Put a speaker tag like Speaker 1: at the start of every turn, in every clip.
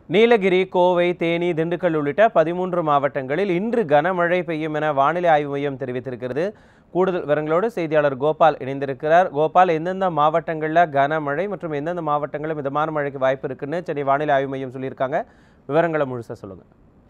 Speaker 1: நீலகிரி கோவை தேனி திண்டுக்கல் உள்ளிட்ட பதிமூன்று மாவட்டங்களில் இன்று கனமழை பெய்யும் என வானிலை ஆய்வு மையம் தெரிவித்திருக்கிறது கூடுதல் விவரங்களோடு செய்தியாளர் கோபால் இணைந்திருக்கிறார் கோபால் எந்தெந்த மாவட்டங்களில் கனமழை மற்றும் எந்தெந்த மாவட்டங்களில் மிதமான மழைக்கு வாய்ப்பு இருக்குன்னு சென்னை வானிலை ஆய்வு மையம் சொல்லியிருக்காங்க விவரங்களை முழுசா சொல்லுங்க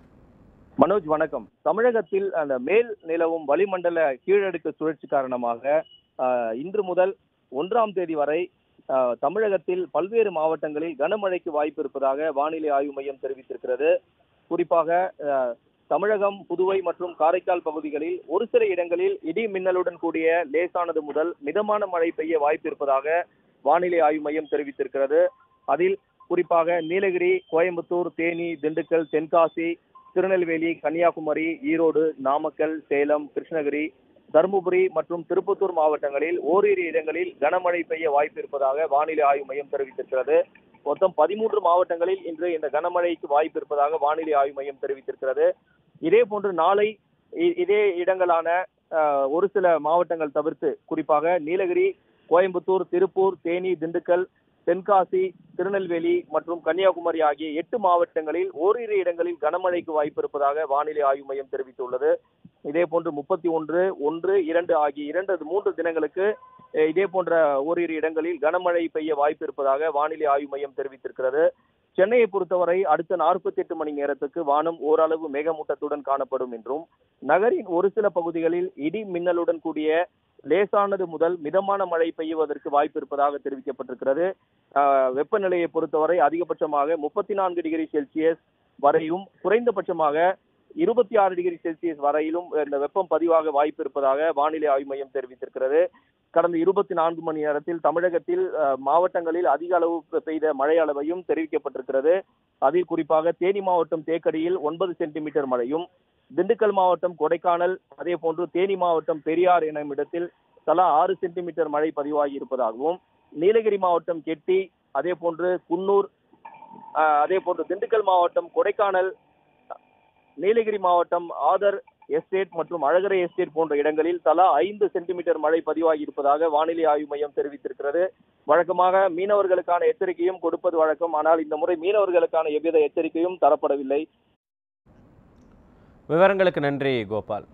Speaker 2: மனோஜ் வணக்கம் தமிழகத்தில் அந்த மேல் நிலவும் வளிமண்டல கீழடுக்கு சுழற்சி காரணமாக ஆஹ், இன்று முதல் ஒன்றாம் தேதி வரை ஆஹ், தமிழகத்தில் பல்வேறு மாவட்டங்களில் கனமழைக்கு வாய்ப்பு இருப்பதாக வானிலை ஆய்வு மையம் தெரிவித்திருக்கிறது குறிப்பாக ஆஹ், தமிழகம் புதுவை மற்றும் காரைக்கால் பகுதிகளில் ஒரு சில இடங்களில் இடி மின்னலுடன் கூடிய லேசானது முதல் மிதமான மழை பெய்ய வாய்ப்பு இருப்பதாக வானிலை ஆய்வு மையம் தெரிவித்திருக்கிறது அதில் குறிப்பாக நீலகிரி கோயம்புத்தூர் தேனி திண்டுக்கல் தென்காசி திருநெல்வேலி கன்னியாகுமரி ஈரோடு நாமக்கல் சேலம் கிருஷ்ணகிரி தருமபுரி மற்றும் திருப்பத்தூர் மாவட்டங்களில் ஓரிரு இடங்களில் கனமழை பெய்ய வாய்ப்பு இருப்பதாக வானிலை ஆய்வு மையம் தெரிவித்திருக்கிறது மொத்தம் பதிமூன்று மாவட்டங்களில் இன்று இந்த கனமழைக்கு வாய்ப்பு இருப்பதாக வானிலை ஆய்வு மையம் தெரிவித்திருக்கிறது இதே போன்று நாளை இ- இதே இடங்களான அஹ், ஒரு சில மாவட்டங்கள் தவிர்த்து குறிப்பாக நீலகிரி கோயம்புத்தூர் திருப்பூர் தேனி திண்டுக்கல் தென்காசி திருநெல்வேலி மற்றும் கன்னியாகுமரி ஆகிய எட்டு மாவட்டங்களில் ஓரிரு இடங்களில் கனமழைக்கு வாய்ப்பு இருப்பதாக வானிலை ஆய்வு மையம் தெரிவித்துள்ளது இதே போன்று முப்பத்தி ஒன்று ஒன்று இரண்டு ஆகிய இரண்டு மூன்று தினங்களுக்கு அஹ், இதே போன்ற ஓரிரு இடங்களில் கனமழை பெய்ய வாய்ப்பு இருப்பதாக வானிலை ஆய்வு மையம் தெரிவித்திருக்கிறது சென்னையை பொறுத்தவரை அடுத்த நாற்பத்தி எட்டு மணி நேரத்துக்கு வானம் ஓரளவு மேகமூட்டத்துடன் காணப்படும் என்றும் நகரின் ஒரு சில பகுதிகளில் இடி மின்னலுடன் கூடிய லேசானது முதல் மிதமான மழை பெய்யுவதற்கு வாய்ப்பு இருப்பதாக தெரிவிக்கப்பட்டிருக்கிறது ஆஹ், வெப்பநிலையை பொறுத்தவரை அதிகபட்சமாக முப்பத்தி நான்கு டிகிரி செல்சியஸ் வரையும் குறைந்தபட்சமாக இருபத்தி ஆறு டிகிரி செல்சியஸ் வரையிலும் இந்த வெப்பம் பதிவாக வாய்ப்பு இருப்பதாக வானிலை ஆய்வு மையம் தெரிவித்திருக்கிறது கடந்த இருபத்தி நான்கு மணி நேரத்தில் தமிழகத்தில் ஆஹ், மாவட்டங்களில் அதிக அளவு பெய்த மழை அளவையும் தெரிவிக்கப்பட்டிருக்கிறது அதில் குறிப்பாக தேனி மாவட்டம் தேக்கடியில் ஒன்பது சென்டிமீட்டர் மழையும் திண்டுக்கல் மாவட்டம் கொடைக்கானல் அதே போன்று தேனி மாவட்டம் பெரியார் எனும் இடத்தில் தலா ஆறு சென்டிமீட்டர் மழை பதிவாகி இருப்பதாகவும் நீலகிரி மாவட்டம் கெட்டி அதே போன்று குன்னூர் ஆஹ், அதே போன்று திண்டுக்கல் மாவட்டம் கொடைக்கானல் நீலகிரி மாவட்டம் ஆதர் எஸ்டேட் மற்றும் அழகரை எஸ்டேட் போன்ற இடங்களில் தலா ஐந்து சென்டிமீட்டர் மழை பதிவாகி இருப்பதாக வானிலை ஆய்வு மையம் தெரிவித்திருக்கிறது வழக்கமாக மீனவர்களுக்கான எச்சரிக்கையும் கொடுப்பது வழக்கம் ஆனால் இந்த முறை மீனவர்களுக்கான எவ்வித எச்சரிக்கையும் தரப்படவில்லை
Speaker 1: விவரங்களுக்கு நன்றி கோபால்